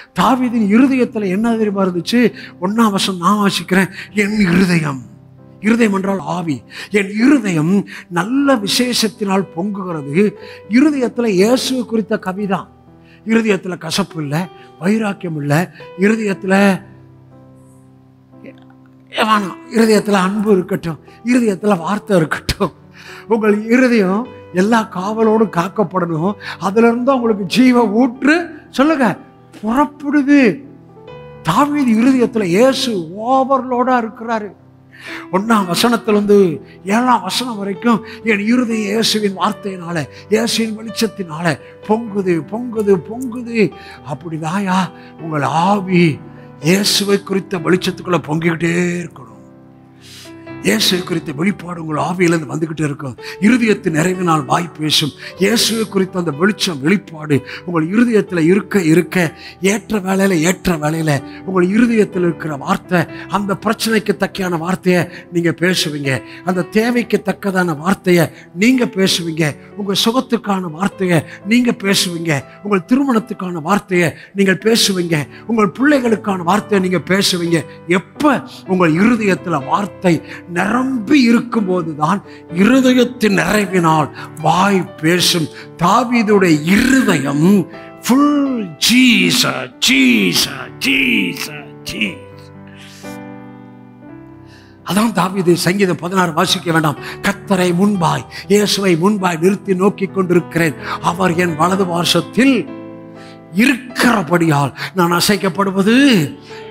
தாவீதின் இருதயத்தில் என்ன தெரியுமா இருந்துச்சு ஒன்னாம் வருஷம் நான் வாசிக்கிறேன் என் இருதயம் இருதயம் என்றால் ஆவி என் இருதயம் நல்ல விசேஷத்தினால் பொங்குகிறது இருதயத்தில் இயேசு குறித்த கவிதான் இருதயத்தில் கசப்பு இல்லை வைராக்கியம் இல்லை இருதயத்தில் வேணாம் இருதயத்தில் அன்பு இருக்கட்டும் இருதயத்தில் வார்த்தை இருக்கட்டும் உங்கள் இருதயம் எல்லா காவலோடும் காக்கப்படணும் அதுல இருந்து உங்களுக்கு ஜீவ ஊற்று சொல்லுங்க புறப்படுது தாவீது இருதயத்தில் இயேசு ஓவர்லோடா இருக்கிறாரு ஒன்னாம் வசனத்திலிருந்து ஏழாம் வசனம் வரைக்கும் என் இருதய இயேசுவின் வார்த்தையினால இயேசுவின் வெளிச்சத்தினால பொங்குது பொங்குது பொங்குது அப்படிதாயா உங்கள் ஆவி இயேசுவை குறித்த வெளிச்சத்துக்குள்ள பொங்கிக்கிட்டே இருக்கணும் இயேசு குறித்த வெளிப்பாடு உங்கள் ஆவியிலிருந்து வந்துகிட்டே இருக்கும் இருதயத்தின் நிறைவினால் வாய் பேசும் இயேசுவை குறித்த அந்த வெளிச்சம் வெளிப்பாடு உங்கள் இருதயத்தில் இருக்க இருக்க ஏற்ற வேலையில் ஏற்ற வேலையில் உங்கள் இருதயத்தில் இருக்கிற வார்த்தை அந்த பிரச்சனைக்கு தக்கையான வார்த்தையை நீங்கள் பேசுவீங்க அந்த தேவைக்கு தக்கதான வார்த்தையை நீங்கள் பேசுவீங்க உங்கள் சுகத்துக்கான வார்த்தையை நீங்கள் பேசுவீங்க உங்கள் திருமணத்துக்கான வார்த்தையை நீங்கள் பேசுவீங்க உங்கள் பிள்ளைகளுக்கான வார்த்தையை நீங்கள் பேசுவீங்க எப்போ உங்கள் இருதயத்தில் வார்த்தை நிரம்பி இருக்கும்போது தான் இருதயத்தின் நிறைவினால் வாய் பேசும் தாவீதுடைய இருதயம் ஃபுல் ஜீச ஜீச ஜீச ஜீச அதான் தாவீது சங்கீதம் பதினாறு வாசிக்க வேண்டாம் கத்தரை முன்பாய் இயேசுவை முன்பாய் நிறுத்தி நோக்கி கொண்டிருக்கிறேன் அவர் என் வலது வாசத்தில் இருக்கிறபடியால் நான் அசைக்கப்படுவது